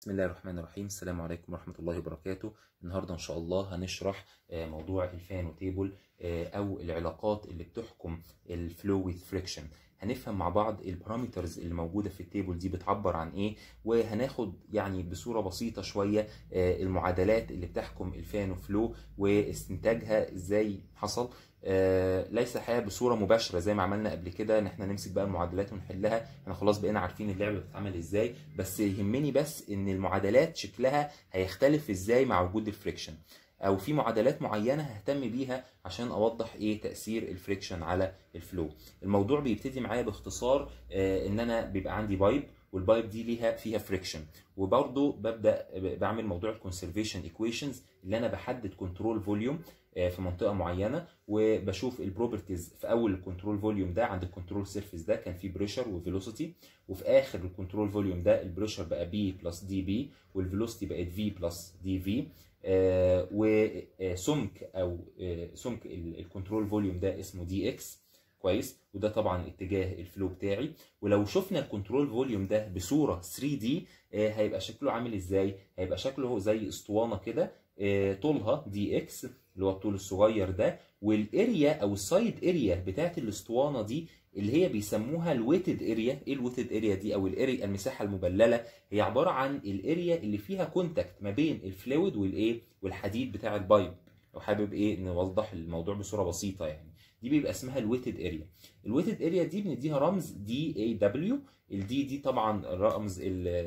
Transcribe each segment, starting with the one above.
بسم الله الرحمن الرحيم السلام عليكم ورحمة الله وبركاته النهاردة إن شاء الله هنشرح آه، موضوع الفانو تيبل آه، أو العلاقات اللي بتحكم الفلو with friction هنفهم مع بعض البارامترز اللي موجودة في التيبل دي بتعبر عن إيه وهناخد يعني بصورة بسيطة شوية آه، المعادلات اللي بتحكم الفانو فلو واستنتاجها إزاي حصل آه، ليس حاجه بصوره مباشره زي ما عملنا قبل كده ان احنا نمسك بقى المعادلات ونحلها احنا خلاص بقينا عارفين اللعبه بتتعمل ازاي بس يهمني بس ان المعادلات شكلها هيختلف ازاي مع وجود الفريكشن او في معادلات معينه ههتم بيها عشان اوضح ايه تاثير الفريكشن على الفلو الموضوع بيبتدي معايا باختصار آه، ان انا بيبقى عندي بايب والبايب دي ليها فيها فريكشن وبرضه ببدا بعمل موضوع الكونسرفيشن ايكويشنز اللي انا بحدد كنترول فوليوم في منطقه معينه وبشوف البروبرتيز في اول الكنترول فوليوم ده عند الكنترول سيرفيس ده كان في بريشر وفيلوسيتي وفي اخر الكنترول فوليوم ده البريشر بقى بي بلس دي بي والفيلوسيتي بقت في بلس دي في وسمك او آه، سمك الكنترول فوليوم ده اسمه دي اكس كويس وده طبعا اتجاه الفلو بتاعي ولو شفنا الكنترول فوليوم ده بصوره 3 دي هيبقى شكله عامل ازاي هيبقى شكله زي اسطوانه كده آه، طولها دي اكس اللي هو الطول الصغير ده والاريا او السايد اريا بتاعت الاسطوانه دي اللي هي بيسموها الويتد اريا ايه الويتد اريا دي او الاريا المساحه المبلله هي عباره عن الاريا اللي فيها كونتاكت ما بين الفلويد والايه والحديد بتاع البايب لو حابب ايه نوضح الموضوع بصوره بسيطه يعني دي بيبقى اسمها الويتد اريا الويتد اريا دي بنديها رمز دي اي دبليو الدي دي طبعا رمز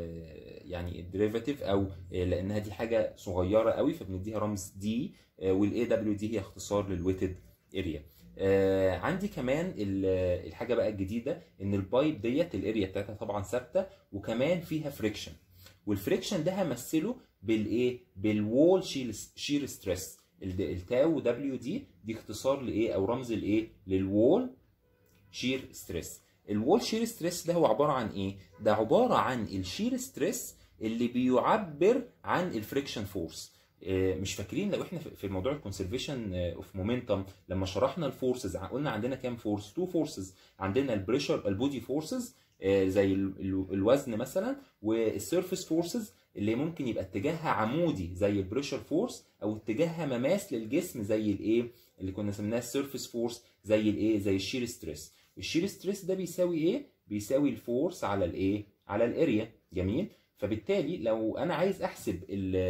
يعني الديريفاتيف او لانها دي حاجه صغيره قوي فبنديها رمز دي والاي دبليو دي هي اختصار للويتد اريا آه عندي كمان الحاجه بقى الجديده ان البايب ديت الاريا بتاعتها طبعا ثابته وكمان فيها فريكشن والفريكشن ده همثله بالايه بالوول شير ستريس التاو دبليو دي دي اختصار لايه او رمز لايه للوول شير ستريس الوول شير ستريس ده هو عباره عن ايه ده عباره عن الشير ستريس اللي بيعبر عن الفريكشن فورس مش فاكرين لو احنا في موضوع الكونسرفيشن اوف مومنتم لما شرحنا الفورسز قلنا عندنا كام فورس تو فورسز عندنا البريشر البودي فورسز زي الوزن مثلا والسيرفيس فورسز اللي ممكن يبقى اتجاهها عمودي زي البريشر فورس او اتجاهها مماس للجسم زي الايه اللي كنا سميناها السيرفيس فورس زي الايه زي الشير ستريس الشير ستريس ده بيساوي ايه بيساوي الفورس على الايه على الاريا جميل فبالتالي لو انا عايز احسب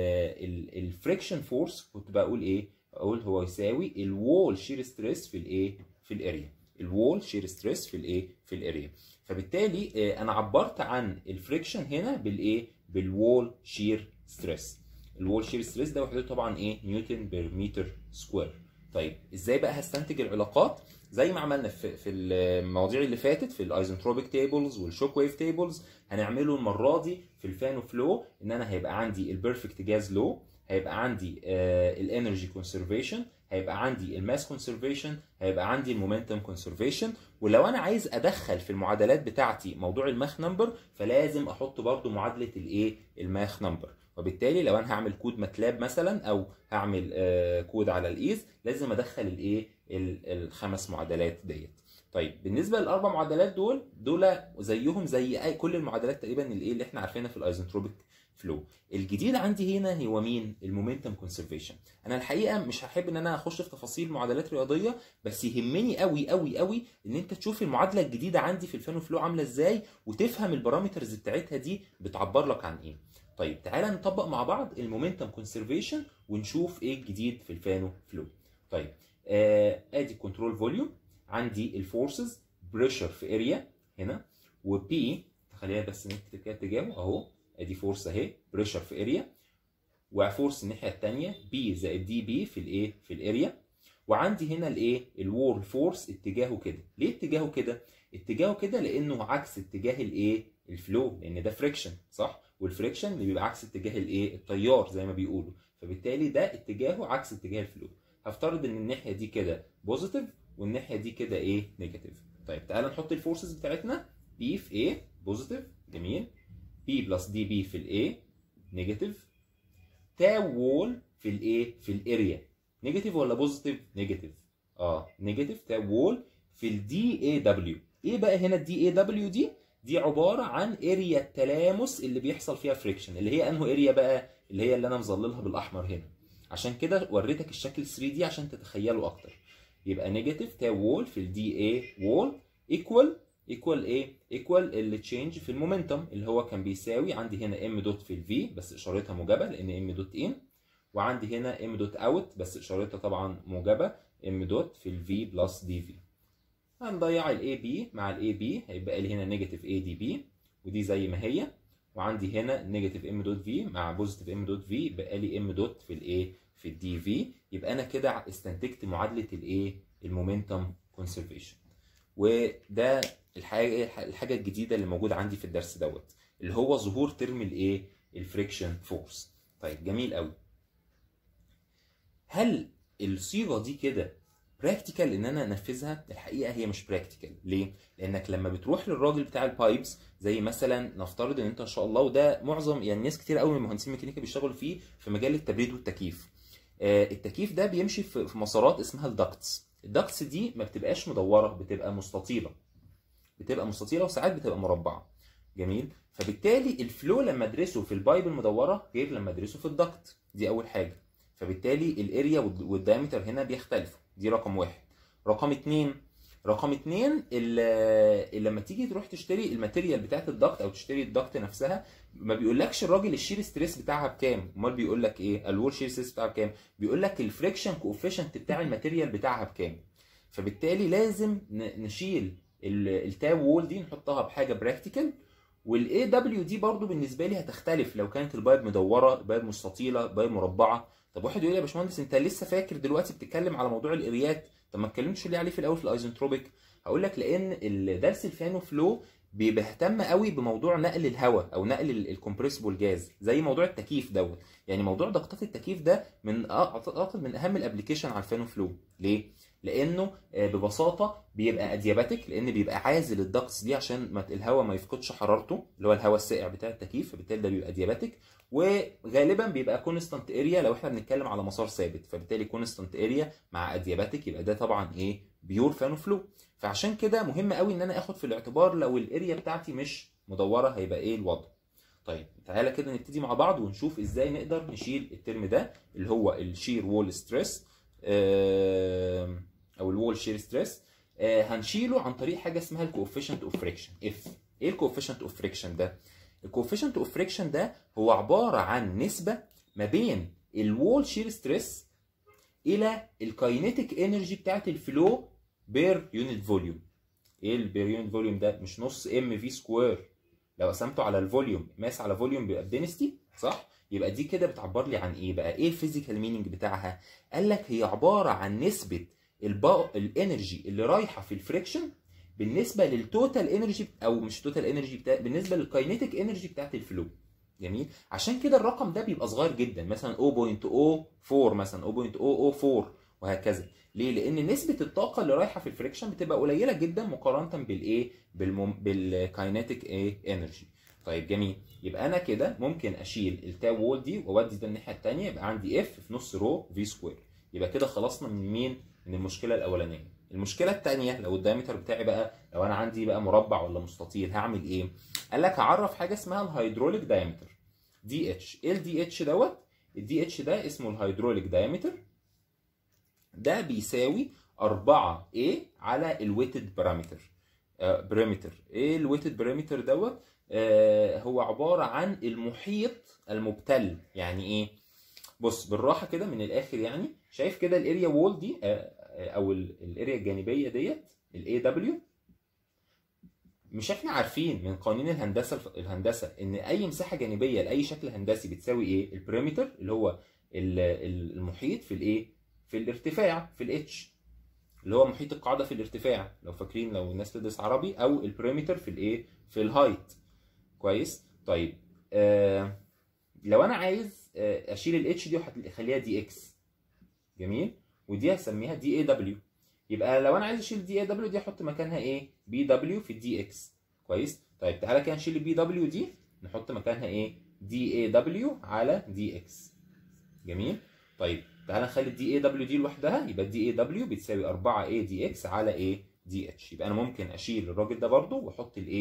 الفريكشن فورس كنت بقول ايه اقول هو يساوي الوول شير ستريس في الايه في الاريا الوول شير ستريس في الايه في الاريا فبالتالي انا عبرت عن الفريكشن هنا بالايه بالوول شير ستريس الوول شير ستريس ده وحدته طبعا ايه نيوتن بير متر سكوير طيب ازاي بقى هستنتج العلاقات زي ما عملنا في في المواضيع اللي فاتت في الايزنتروبيك تيبلز والشوك ويف تيبلز هنعمله المره دي في الفانو فلو ان انا هيبقى عندي البيرفكت جاز لو هيبقى عندي الانرجي كونسرفيشن هيبقى عندي الماس كونسرفيشن هيبقى عندي المومنتم كونسرفيشن ولو انا عايز ادخل في المعادلات بتاعتي موضوع الماخ نمبر فلازم احط برضو معادله الايه الماخ نمبر وبالتالي لو انا هعمل كود ماتلاب مثلا او هعمل كود على الايز لازم ادخل الايه الخمس معادلات ديت طيب بالنسبه للاربع معادلات دول دول زيهم زي اي كل المعادلات تقريبا الايه اللي احنا عارفينها في الايزنتروبيك فلو الجديد عندي هنا هو مين المومنتم كونسرفيشن انا الحقيقه مش هحب ان انا اخش في تفاصيل معادلات رياضيه بس يهمني قوي قوي قوي ان انت تشوف المعادله الجديده عندي في الفانو فلو عامله ازاي وتفهم البارامترز بتاعتها دي بتعبر لك عن ايه طيب تعالى نطبق مع بعض المومنتم كونسرفيشن ونشوف ايه الجديد في الفانو فلو طيب آه ادي كنترول فوليوم عندي الفورسز بريشر في اريا هنا وبي خلينا بس نكتب كده اتجاهه اهو ادي فورس اهي بريشر في اريا وفورس الناحيه الثانيه بي زائد دي بي في الايه في الاريا وعندي هنا الايه الوول فورس اتجاهه كده ليه اتجاهه كده اتجاهه كده لانه عكس اتجاه الايه الفلو لان ده فريكشن صح والفريكشن اللي بيبقى عكس اتجاه الايه التيار زي ما بيقولوا فبالتالي ده اتجاهه عكس اتجاه الفلو هفترض ان الناحيه دي كده بوزيتيف والناحيه دي كده ايه نيجاتيف طيب تعالى نحط الفورسز بتاعتنا بي في ايه بوزيتيف جميل بي بلس دي بي في الايه نيجاتيف تاو وول في الايه في الاريا نيجاتيف ولا بوزيتيف نيجاتيف اه نيجاتيف تاو وول في الدي اي دبليو ايه بقى هنا الدي اي دبليو دي دي عباره عن اريا التلامس اللي بيحصل فيها فريكشن اللي هي انه اريا بقى اللي هي اللي انا مظللها بالاحمر هنا عشان كده وريتك الشكل 3 دي عشان تتخيله اكتر يبقى نيجاتيف تاو وول في الدي اي وول ايكوال ايكوال ايه؟ ايكوال التشينج في المومنتم اللي هو كان بيساوي عندي هنا ام دوت في الفي بس اشارتها موجبه لان ام دوت ان وعندي هنا ام دوت اوت بس اشارتها طبعا موجبه ام دوت في الفي بلس دي في هنضيع الاي بي مع الاي بي هيبقى لي هنا نيجاتيف اي دي بي ودي زي ما هي وعندي هنا نيجاتيف ام دوت في مع بوزيتيف ام دوت في يبقى لي ام دوت في الايه في الدي في يبقى انا كده استنتجت معادله الايه المومنتم كونسرفيشن وده الحاجه الحاجه الجديده اللي موجوده عندي في الدرس دوت اللي هو ظهور ترم الايه الفريكشن فورس طيب جميل قوي هل الصيغه دي كده براكتيكال ان انا انفذها الحقيقه هي مش براكتيكال ليه لانك لما بتروح للراجل بتاع البايبس زي مثلا نفترض ان انت ان شاء الله وده معظم يعني ناس كتير قوي من مهندسين الميكانيكا بيشتغلوا فيه في مجال التبريد والتكييف آه التكييف ده بيمشي في مسارات اسمها الدكتس الدكتس دي ما بتبقاش مدوره بتبقى مستطيله بتبقى مستطيله وساعات بتبقى مربعه جميل فبالتالي الفلو لما ادرسه في البايب المدوره غير لما ادرسه في الدكت دي اول حاجه فبالتالي الاريا والدايمتر هنا بيختلفوا دي رقم واحد رقم اتنين رقم اتنين لما تيجي تروح تشتري الماتيريال بتاعت الدكت او تشتري الدكت نفسها ما بيقولكش الراجل الشير ستريس بتاعها بكام امال بيقول لك ايه الوول شير ستريس بتاعها بكام بيقول لك الفريكشن كوفيشنت بتاع الماتيريال بتاعها بكام فبالتالي لازم نشيل التاو وول دي نحطها بحاجه براكتيكال والاي دبليو دي برضو بالنسبه لي هتختلف لو كانت البايب مدوره بايب مستطيله بايب مربعه طب واحد يقول لي يا باشمهندس انت لسه فاكر دلوقتي بتتكلم على موضوع الاريات طب ما اتكلمتش ليه عليه في الاول في الايزنتروبيك هقول لك لان درس الفانو فلو بيهتم قوي بموضوع نقل الهواء او نقل الكومبريسبل جاز زي موضوع التكييف دوت يعني موضوع ضغطات التكييف ده من اعتقد من اهم الابلكيشن على الفانو فلو ليه لانه ببساطه بيبقى ادياباتيك لان بيبقى عازل الدكتس دي عشان ما الهواء ما يفقدش حرارته اللي هو الهواء الساقع بتاع التكييف فبالتالي ده بيبقى ادياباتيك وغالبا بيبقى كونستانت اريا لو احنا بنتكلم على مسار ثابت فبالتالي كونستانت اريا مع ادياباتيك يبقى ده طبعا ايه بيور فانو فلو فعشان كده مهم قوي ان انا اخد في الاعتبار لو الاريا بتاعتي مش مدوره هيبقى ايه الوضع طيب تعالى كده نبتدي مع بعض ونشوف ازاي نقدر نشيل الترم ده اللي هو الشير وول ستريس او الوول شير ستريس هنشيله عن طريق حاجه اسمها الكوفيشنت اوف فريكشن اف ايه الكوفيشنت اوف فريكشن ده الكوفيشنت اوف فريكشن ده هو عباره عن نسبه ما بين الوول شير ستريس الى الكاينيتيك انرجي بتاعت الفلو بير يونت فوليوم ايه البير يونت فوليوم ده مش نص ام في سكوير لو قسمته على الفوليوم ماس على فوليوم بيبقى بدينستي صح يبقى دي كده بتعبر لي عن ايه بقى ايه الفيزيكال مينينج بتاعها قال لك هي عباره عن نسبه البا... الانرجي اللي رايحه في الفريكشن بالنسبه للتوتال انرجي او مش توتال انرجي بتاع بالنسبه للكاينيتيك انرجي بتاعت الفلو جميل عشان كده الرقم ده بيبقى صغير جدا مثلا 0.04 مثلا 0.004 وهكذا ليه لان نسبه الطاقه اللي رايحه في الفريكشن بتبقى قليله جدا مقارنه بالايه بالمم... بالكاينيتيك ايه انرجي طيب جميل يبقى انا كده ممكن اشيل التاو وول دي واودي ده الناحيه الثانيه يبقى عندي اف في نص رو في سكوير يبقى كده خلصنا من مين من المشكله الاولانيه المشكله الثانيه لو الدايمتر بتاعي بقى لو انا عندي بقى مربع ولا مستطيل هعمل ايه قال لك هعرف حاجه اسمها الهيدروليك دايمتر دي اتش ايه الدي اتش دوت الدي اتش ده اسمه الهيدروليك دايمتر ده بيساوي 4 a على الويتد بارامتر بريمتر ايه الويتد بريمتر دوت آه هو عباره عن المحيط المبتل يعني ايه بص بالراحه كده من الاخر يعني شايف كده الاريا وول دي آه او الاريا الجانبيه ديت الاي دبليو مش احنا عارفين من قوانين الهندسه الهندسه ان اي مساحه جانبيه لاي شكل هندسي بتساوي ايه البريمتر اللي هو المحيط في الايه في الارتفاع في الاتش اللي هو محيط القاعده في الارتفاع لو فاكرين لو الناس تدرس عربي او البريمتر في الايه في الهايت كويس طيب آه لو انا عايز آه اشيل الاتش دي واخليها دي اكس جميل ودي هسميها دي اي دبليو يبقى لو انا عايز اشيل دي اي دبليو دي احط مكانها ايه بي دبليو في الدي اكس كويس طيب تعالى كده نشيل البي دبليو دي نحط مكانها ايه دي اي دبليو على دي اكس جميل طيب تعالى نخلي الدي اي دبليو دي لوحدها يبقى الدي اي دبليو بتساوي 4 اي دي اكس على ايه دي اتش يبقى انا ممكن اشيل الراجل ده برده واحط الايه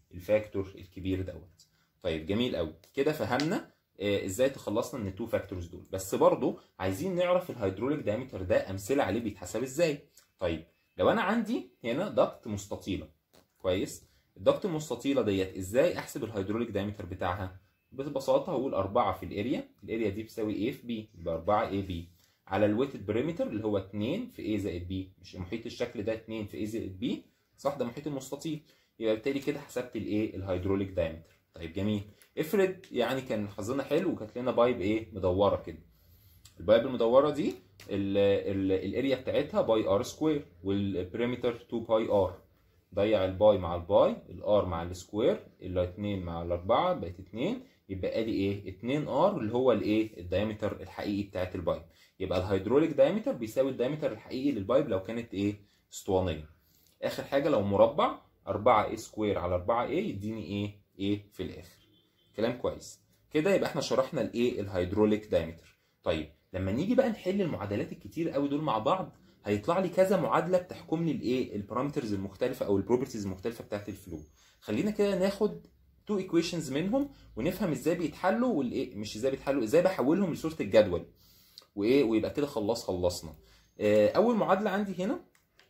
الفاكتور الكبير دوت طيب جميل قوي كده فهمنا آه، ازاي تخلصنا من التو فاكتورز دول بس برضو عايزين نعرف الهيدروليك دايمتر ده امثله عليه بيتحسب ازاي طيب لو انا عندي هنا ضغط مستطيله كويس الضغط المستطيله ديت ازاي احسب الهيدروليك دايمتر بتاعها ببساطه هقول 4 في الاريا الاريا دي بتساوي A في B يبقى 4 اي بي على الويتد بريمتر اللي هو 2 في A زائد B مش محيط الشكل ده 2 في A زائد B صح ده محيط المستطيل يبقى بالتالي كده حسبت الايه الهيدروليك دايمتر طيب جميل افرض يعني كان حظنا حلو وكانت لنا بايب ايه مدوره كده البايب المدوره دي الاريا بتاعتها باي ار سكوير والبريمتر 2 باي ار ضيع الباي مع الباي الار مع السكوير ال 2 مع الاربعه بقت 2 يبقى لي ايه 2 ار اللي هو الايه الدايمتر الحقيقي بتاعت البايب يبقى الهيدروليك دايمتر بيساوي الدايمتر الحقيقي للبايب لو كانت ايه اسطوانيه اخر حاجه لو مربع 4 اي سكوير على 4 اي يديني ايه ايه في الاخر كلام كويس كده يبقى احنا شرحنا الايه الهيدروليك دايمتر طيب لما نيجي بقى نحل المعادلات الكتير قوي دول مع بعض هيطلع لي كذا معادله بتحكم لي الايه البارامترز المختلفه او البروبرتيز المختلفه بتاعت الفلو خلينا كده ناخد تو ايكويشنز منهم ونفهم ازاي بيتحلوا والايه مش ازاي بيتحلوا ازاي بحولهم لصوره الجدول وايه ويبقى كده خلاص خلصنا آه، اول معادله عندي هنا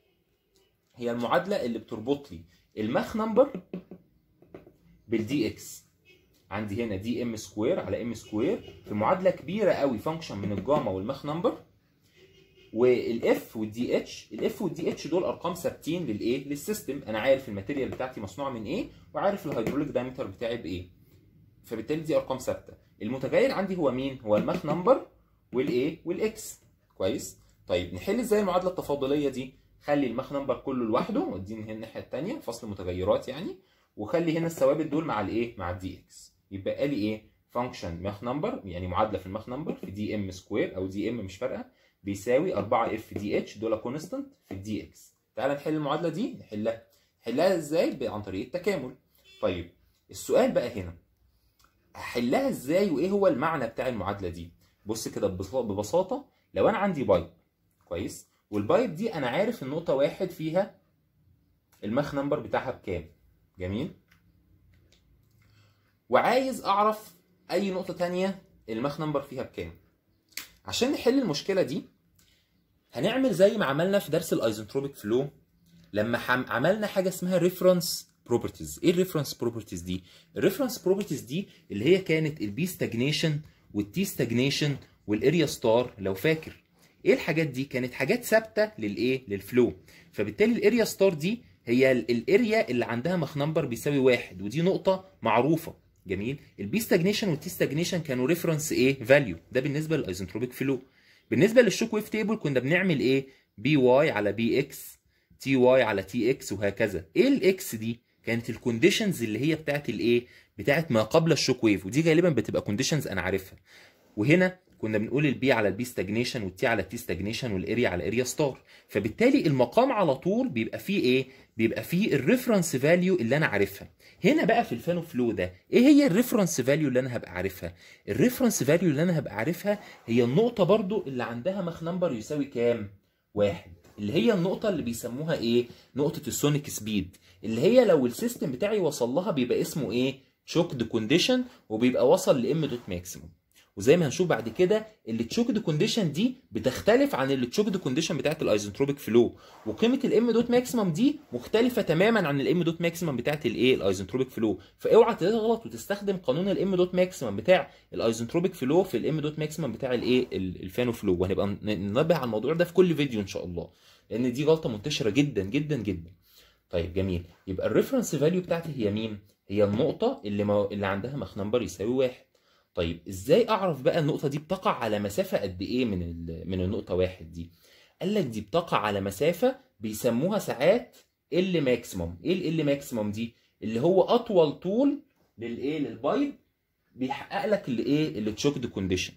هي المعادله اللي بتربط لي الماخ نمبر بالدي اكس عندي هنا دي ام سكوير على ام سكوير في معادله كبيره قوي فانكشن من الجاما والماخ نمبر والاف والدي اتش الاف والدي اتش دول ارقام ثابتين للايه للسيستم انا عارف الماتيريال بتاعتي مصنوعه من ايه وعارف الهيدروليك دايمتر بتاعي بايه فبالتالي دي ارقام ثابته المتغير عندي هو مين هو الماخ نمبر والايه والاكس كويس طيب نحل ازاي المعادله التفاضليه دي خلي الماخ نمبر كله لوحده واديني هنا الناحيه الثانيه فصل متغيرات يعني وخلي هنا الثوابت دول مع الايه مع الدي اكس يبقى لي ايه فانكشن ماخ نمبر يعني معادله في الماخ نمبر في دي ام سكوير او دي ام مش فارقه بيساوي 4 اف دي اتش دول كونستانت في الدي اكس تعال نحل المعادله دي نحلها نحلها ازاي عن طريق التكامل طيب السؤال بقى هنا احلها ازاي وايه هو المعنى بتاع المعادله دي بص كده ببساطه لو انا عندي بايب كويس والبايب دي انا عارف النقطه واحد فيها الماخ نمبر بتاعها بكام جميل وعايز اعرف اي نقطه تانية الماخ نمبر فيها بكام عشان نحل المشكله دي هنعمل زي ما عملنا في درس الايزنتروبيك فلو لما حم... عملنا حاجه اسمها ريفرنس بروبرتيز ايه الريفرنس بروبرتيز دي الريفرنس بروبرتيز دي اللي هي كانت البي ستاجنيشن والتي ستاجنيشن والاريا ستار لو فاكر ايه الحاجات دي كانت حاجات ثابته للايه للفلو فبالتالي الاريا ستار دي هي الاريا اللي عندها مخ نمبر بيساوي واحد ودي نقطه معروفه جميل البي ستاجنيشن والتي ستاجنيشن كانوا ريفرنس ايه فاليو ده بالنسبه للايزنتروبيك فلو بالنسبه للشوك ويف تيبل كنا بنعمل ايه بي واي على بي اكس تي واي على تي اكس وهكذا ايه الاكس دي كانت الكونديشنز اللي هي بتاعت الايه بتاعت ما قبل الشوك ويف ودي غالبا بتبقى كونديشنز انا عارفها وهنا كنا بنقول البي على البي ستاجنيشن والتي على التي ستاجنيشن والاريا على الاريا ستار فبالتالي المقام على طول بيبقى فيه ايه بيبقى فيه الريفرنس فاليو اللي انا عارفها هنا بقى في الفانو فلو ده ايه هي الريفرنس فاليو اللي انا هبقى عارفها الريفرنس فاليو اللي انا هبقى عارفها هي النقطه برضو اللي عندها مخ نمبر يساوي كام واحد اللي هي النقطة اللي بيسموها ايه؟ نقطة السونيك سبيد اللي هي لو السيستم بتاعي وصل لها بيبقى اسمه ايه؟ شوكد كونديشن وبيبقى وصل لام دوت ماكسيموم وزي ما هنشوف بعد كده اللي تشوكد كونديشن دي بتختلف عن اللي تشوكد كونديشن بتاعت الايزنتروبيك فلو وقيمه الام دوت ماكسيمم دي مختلفه تماما عن الام دوت ماكسيمم بتاعت الايه الايزنتروبيك فلو فاوعى تغلط وتستخدم قانون الام دوت ماكسيمم بتاع الايزنتروبيك فلو في الام دوت ماكسيمم بتاع الايه الفانو فلو وهنبقى ننبه على الموضوع ده في كل فيديو ان شاء الله لان دي غلطه منتشره جدا جدا جدا طيب جميل يبقى الريفرنس فاليو بتاعتي هي مين هي النقطه اللي ما اللي عندها مخ نمبر يساوي واحد طيب ازاي اعرف بقى النقطه دي بتقع على مسافه قد ايه من من النقطه واحد دي قال لك دي بتقع على مسافه بيسموها ساعات ال ماكسيموم ايه ال ماكسيموم دي اللي هو اطول طول للايه للبايب بيحقق لك الايه التشوكد كونديشن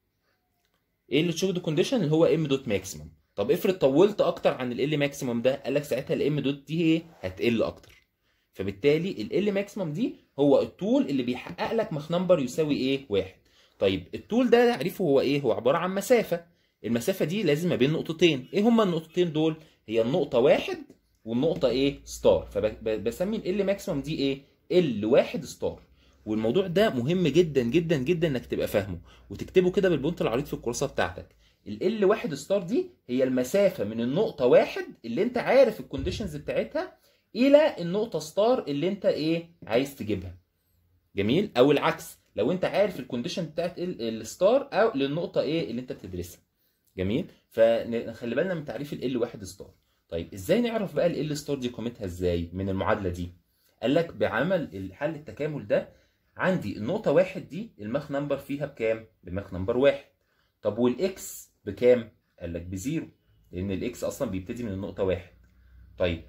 ايه التشوكد كونديشن اللي هو ام دوت ماكسيموم طب افرض طولت اكتر عن ال ماكسيموم ده قال لك ساعتها الام دوت دي ايه هتقل اكتر فبالتالي ال ماكسيموم دي هو الطول اللي بيحقق لك مخ نمبر يساوي ايه؟ واحد. طيب الطول ده تعريفه هو ايه؟ هو عباره عن مسافه. المسافه دي لازم ما بين نقطتين، ايه هما النقطتين دول؟ هي النقطه واحد والنقطه ايه؟ ستار، فبسمي ال ماكسيموم دي ايه؟ ال واحد ستار والموضوع ده مهم جدا جدا جدا انك تبقى فاهمه وتكتبه كده بالبونت العريض في الكراسه بتاعتك ال واحد ستار دي هي المسافه من النقطه واحد اللي انت عارف الكونديشنز بتاعتها الى النقطه ستار اللي انت ايه عايز تجيبها جميل او العكس لو انت عارف الكونديشن بتاعت الستار او للنقطه ايه اللي انت بتدرسها جميل فنخلي بالنا من تعريف ال واحد ستار طيب ازاي نعرف بقى ال ستار دي قيمتها ازاي من المعادله دي قال لك بعمل حل التكامل ده عندي النقطه واحد دي الماخ نمبر فيها بكام بماخ نمبر واحد طب والاكس بكام قال لك بزيرو لان الاكس اصلا بيبتدي من النقطه واحد طيب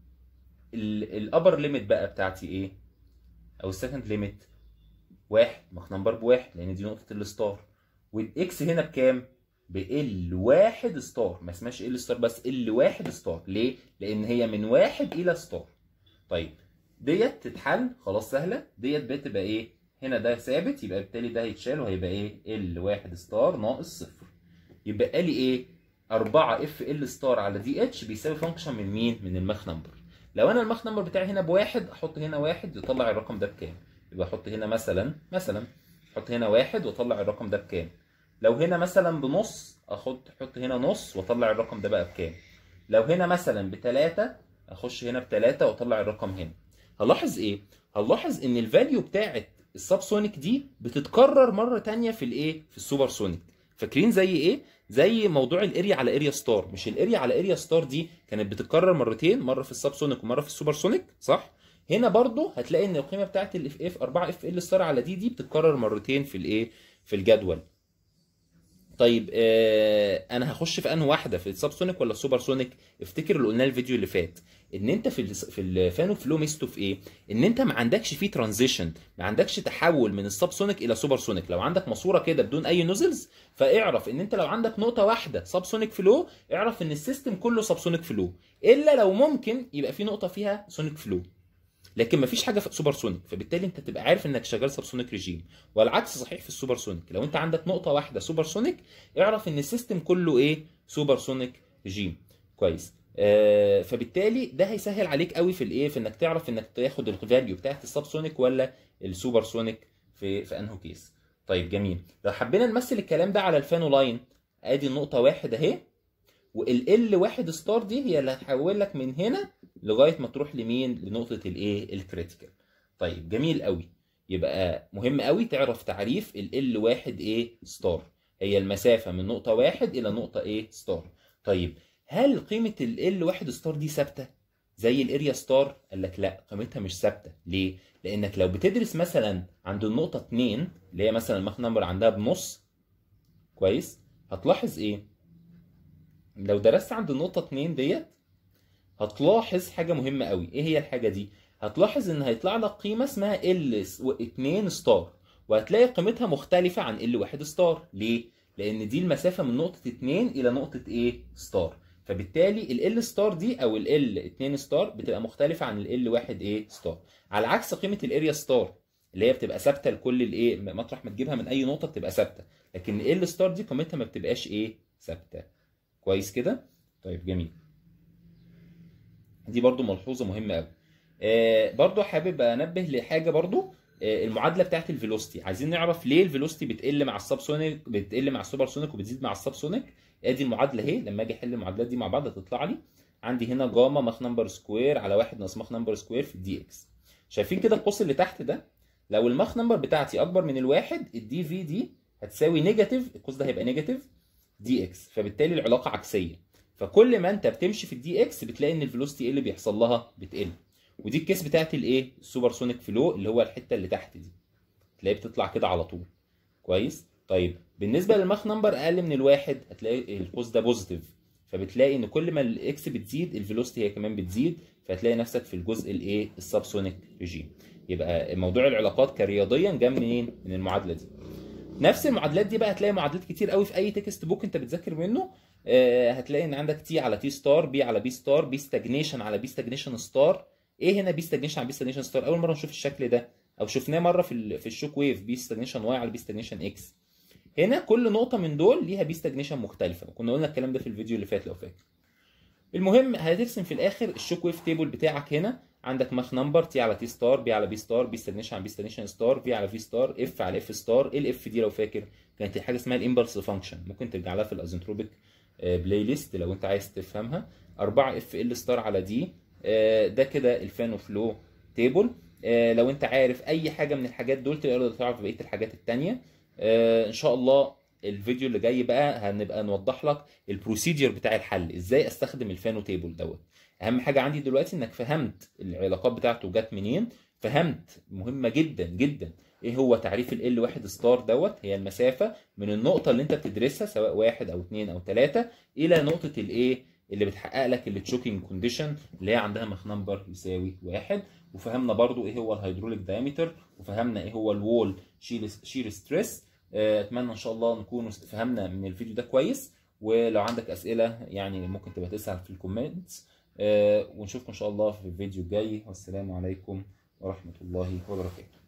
الابر ليميت بقى بتاعتي ايه او السكند ليميت واحد ماخ نمبر بواحد لان دي نقطه الستار والاكس هنا بكام بال واحد ستار ما اسمهاش ال ستار بس ال واحد ستار ليه لان هي من واحد الى ستار طيب ديت تتحل خلاص سهله ديت بتبقى ايه هنا ده ثابت يبقى بالتالي ده هيتشال وهيبقى ايه ال واحد ستار ناقص صفر يبقى لي ايه 4 اف ال ستار على دي اتش بيساوي فانكشن من مين من الماخ نمبر لو انا الماخ نمبر بتاعي هنا بواحد احط هنا واحد يطلع الرقم ده بكام يبقى احط هنا مثلا مثلا احط هنا واحد واطلع الرقم ده بكام لو هنا مثلا بنص احط احط هنا نص واطلع الرقم ده بقى بكام لو هنا مثلا بتلاتة اخش هنا بتلاتة واطلع الرقم هنا هلاحظ ايه هنلاحظ ان الفاليو بتاعت السب سونيك دي بتتكرر مره تانية في الايه في السوبر سونيك فاكرين زي ايه زي موضوع الاريا على اريا ستار مش الاريا على اريا ستار دي كانت بتتكرر مرتين مره في السب سونيك ومره في السوبر سونيك صح هنا برضو هتلاقي ان القيمه بتاعت الاف اف 4 اف ال ستار على دي دي بتتكرر مرتين في الايه في الجدول طيب آه انا هخش في انهي واحده في السب سونيك ولا السوبر سونيك افتكر اللي قلناه الفيديو اللي فات ان انت في ال في الفانو فلو ميزته في ايه ان انت ما عندكش فيه ترانزيشن ما عندكش تحول من السب سونيك الى سوبر سونيك لو عندك ماسوره كده بدون اي نوزلز فاعرف ان انت لو عندك نقطه واحده سب سونيك فلو اعرف ان السيستم كله سب سونيك فلو الا لو ممكن يبقى في نقطه فيها سونيك فلو لكن مفيش حاجه في سوبر سونيك فبالتالي انت تبقى عارف انك شغال سب سونيك ريجيم والعكس صحيح في السوبر سونيك لو انت عندك نقطه واحده سوبر سونيك اعرف ان السيستم كله ايه سوبر سونيك ريجيم كويس آه فبالتالي ده هيسهل عليك قوي في الايه في انك تعرف انك تاخد الفاليو بتاعت السب سونيك ولا السوبر سونيك في في انهو كيس طيب جميل لو حبينا نمثل الكلام ده على الفانو لاين ادي النقطه واحد اهي والال واحد ستار دي هي اللي هتحول لك من هنا لغايه ما تروح لمين لنقطه الايه الكريتيكال طيب جميل قوي يبقى مهم قوي تعرف تعريف ال واحد ايه ستار هي المسافه من نقطه واحد الى نقطه ايه ستار طيب هل قيمه ال واحد ستار دي ثابته زي الاريا ستار قال لك لا قيمتها مش ثابته ليه لانك لو بتدرس مثلا عند النقطه 2 اللي هي مثلا الماخ نمبر عندها بنص كويس هتلاحظ ايه لو درست عند النقطه 2 ديت هتلاحظ حاجه مهمه قوي ايه هي الحاجه دي هتلاحظ ان هيطلع لك قيمه اسمها ال2 ستار وهتلاقي قيمتها مختلفه عن ال1 ستار ليه لان دي المسافه من نقطه 2 الى نقطه ايه ستار فبالتالي ال ستار دي او ال 2 ستار بتبقى مختلفه عن ال 1 ايه ستار على عكس قيمه الاريا ستار اللي هي بتبقى ثابته لكل الايه مطرح ما تجيبها من اي نقطه بتبقى ثابته لكن ال ستار دي قيمتها ما بتبقاش ايه ثابته كويس كده طيب جميل دي برضو ملحوظه مهمه قوي آه برضو حابب انبه لحاجه برضو آه المعادله بتاعت الفيلوسيتي عايزين نعرف ليه الفيلوسيتي بتقل مع السب سونيك بتقل مع السوبر سونيك وبتزيد مع السب سونيك ادي المعادله اهي لما اجي احل المعادلات دي مع بعض هتطلع لي عندي هنا جاما ماخ نمبر سكوير على 1 ناقص ماخ نمبر سكوير في الدي اكس شايفين كده القوس اللي تحت ده لو الماخ نمبر بتاعتي اكبر من الواحد الدي في دي هتساوي نيجاتيف القوس ده هيبقى نيجاتيف دي اكس فبالتالي العلاقه عكسيه فكل ما انت بتمشي في الدي اكس بتلاقي ان الفيلوسيتي ايه اللي بيحصل لها بتقل ودي الكيس بتاعت الايه السوبر سونيك فلو اللي هو الحته اللي تحت دي تلاقيه بتطلع كده على طول كويس طيب بالنسبه للماخ نمبر اقل من الواحد هتلاقي القوس ده بوزيتيف فبتلاقي ان كل ما الاكس بتزيد الفيلوسيتي هي كمان بتزيد فهتلاقي نفسك في الجزء الايه السب سونيك ريجيم يبقى موضوع العلاقات كرياضيا جاي منين من المعادله دي نفس المعادلات دي بقى هتلاقي معادلات كتير قوي في اي تكست بوك انت بتذاكر منه آه هتلاقي ان عندك تي على تي ستار بي على بي ستار بي ستاجنيشن على بي ستاجنيشن ستار ايه هنا بي ستاجنيشن على بي ستاجنيشن ستار اول مره نشوف الشكل ده او شفناه مره في في الشوك ويف بي ستاجنيشن واي على بي ستاجنيشن اكس هنا كل نقطه من دول ليها بي ستاجنيشن مختلفه وكنا قلنا الكلام ده في الفيديو اللي فات لو فاكر المهم هترسم في الاخر الشوك ويف تيبل بتاعك هنا عندك ماخ نمبر تي على تي ستار بي على بي ستار بي ستاجنيشن على بي ستاجنيشن ستار في على في ستار اف على اف ستار ايه الاف دي لو فاكر كانت حاجه اسمها الامبلس فانكشن ممكن ترجع لها في الازنتروبيك بلاي ليست لو انت عايز تفهمها 4 اف ال ستار على دي ده كده الفانو فلو تيبل لو انت عارف اي حاجه من الحاجات دول تقدر تعرف بقيه الحاجات التانية ان شاء الله الفيديو اللي جاي بقى هنبقى نوضح لك البروسيجر بتاع الحل ازاي استخدم الفانو تيبل دوت اهم حاجه عندي دلوقتي انك فهمت العلاقات بتاعته جت منين فهمت مهمه جدا جدا ايه هو تعريف ال واحد ستار دوت هي المسافه من النقطه اللي انت بتدرسها سواء واحد او اثنين او ثلاثه الى نقطه الايه اللي بتحقق لك التشوكينج كونديشن اللي هي عندها مخ نمبر يساوي واحد وفهمنا برضو ايه هو الهيدروليك دايمتر وفهمنا ايه هو الوول شير ستريس اتمنى ان شاء الله نكون فهمنا من الفيديو ده كويس ولو عندك اسئله يعني ممكن تبقى تسال في الكومنتس ونشوفكم ان شاء الله في الفيديو الجاي والسلام عليكم ورحمه الله وبركاته